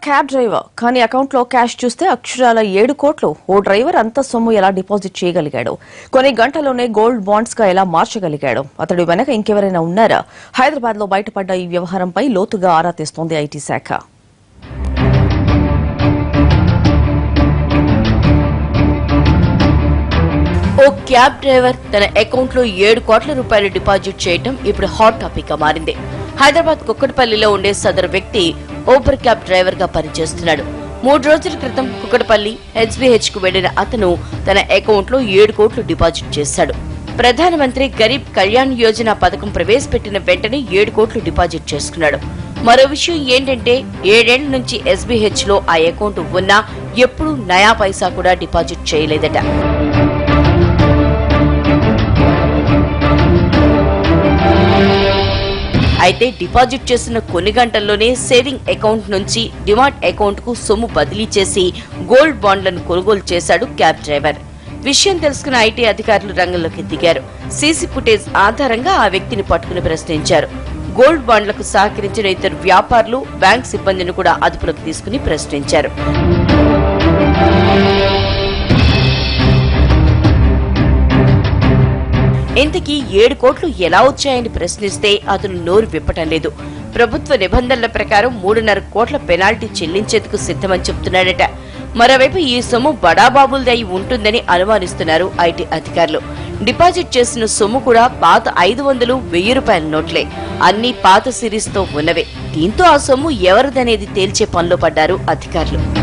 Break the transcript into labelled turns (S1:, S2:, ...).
S1: cab driver కానీ అకౌంట్లో cash చూస్తే అక్షరాల ఏడు కోట్లు ఓ డ్రైవర్ అంత సొమ్ము ఎలా డిపాజిట్ చేయగలిగాడు కొన్ని గంటల్లోనే గోల్డ్ బాండ్స్ గా ఎలా మార్చగలిగాడు అతడి వెనక ఇంకెవరైనా ఉన్నారా హైదరాబాద్ లో బయటపడ్డ ఈ వ్యవహారంపై లోతుగా ఆరా తీస్తోంది ఐటీ శాఖ
S2: ఓ క్యాబ్ డ్రైవర్ తన అకౌంట్ లో ఏడు కోట్ల రూపాయలు డిపాజిట్ చేయటం ఇప్పుడు హాట్ టాపిక్ గా మారింది హైదరాబాద్ కుక్కటపల్లిలో ఉండే సదరు వ్యక్తి ఓబర్ క్యాబ్ డ్రైవర్ గా పనిచేస్తున్నాడు మూడు రోజుల క్రితం కుక్కటపల్లి హెచ్బిహెచ్ కు వెళ్లిన అతను తన అకౌంట్ లో ఏడు కోట్లు డిపాజిట్ చేశాడు ప్రధానమంత్రి గరీబ్ కళ్యాణ్ యోజన పథకం ప్రవేశపెట్టిన వెంటనే ఏడు కోట్లు డిపాజిట్ చేసుకున్నాడు మరో విషయం ఏంటంటే ఏడేళ్ల నుంచి ఎస్బీహెచ్ లో ఆ అకౌంట్ ఉన్నా ఎప్పుడూ నయా పైసా కూడా డిపాజిట్ చేయలేదట అయితే డిపాజిట్ చేసిన కొన్ని గంటల్లోనే సేవింగ్ అకౌంట్ నుంచి డిమాట్ అకౌంట్ కు సొమ్ము బదిలీ చేసి గోల్డ్ బాండ్లను కొనుగోలు చేశాడు క్యాబ్ డ్రైవర్ విషయం తెలుసుకున్న ఐటీ అధికారులు రంగంలోకి దిగారు సీసీ ఫుటేజ్ ఆధారంగా ఆ వ్యక్తిని పట్టుకుని ప్రశ్నించారు గోల్డ్ బాండ్లకు సహకరించిన ఇద్దరు వ్యాపారులు బ్యాంక్ సిబ్బందిని కూడా అదుపులోకి తీసుకుని ప్రశ్నించారు ఇంతకీ ఏడు కోట్లు ఎలా వచ్చాయని ప్రశ్నిస్తే అతను నోరు విప్పటం లేదు ప్రభుత్వ నిబంధనల ప్రకారం మూడున్నర కోట్ల పెనాల్టీ చెల్లించేందుకు సిద్ధమని చెబుతున్నాడట మరోవైపు ఈ సొమ్ము బడాబాబులది అయి ఉంటుందని అనుమానిస్తున్నారు ఐటీ అధికారులు డిపాజిట్ చేసిన సొమ్ము కూడా పాత ఐదు వందలు వెయ్యి రూపాయల నోట్లే అన్ని పాత సిరీస్ తో ఉన్నవే దీంతో ఆ సొమ్ము ఎవరిదనేది తేల్చే పనిలో పడ్డారు అధికారులు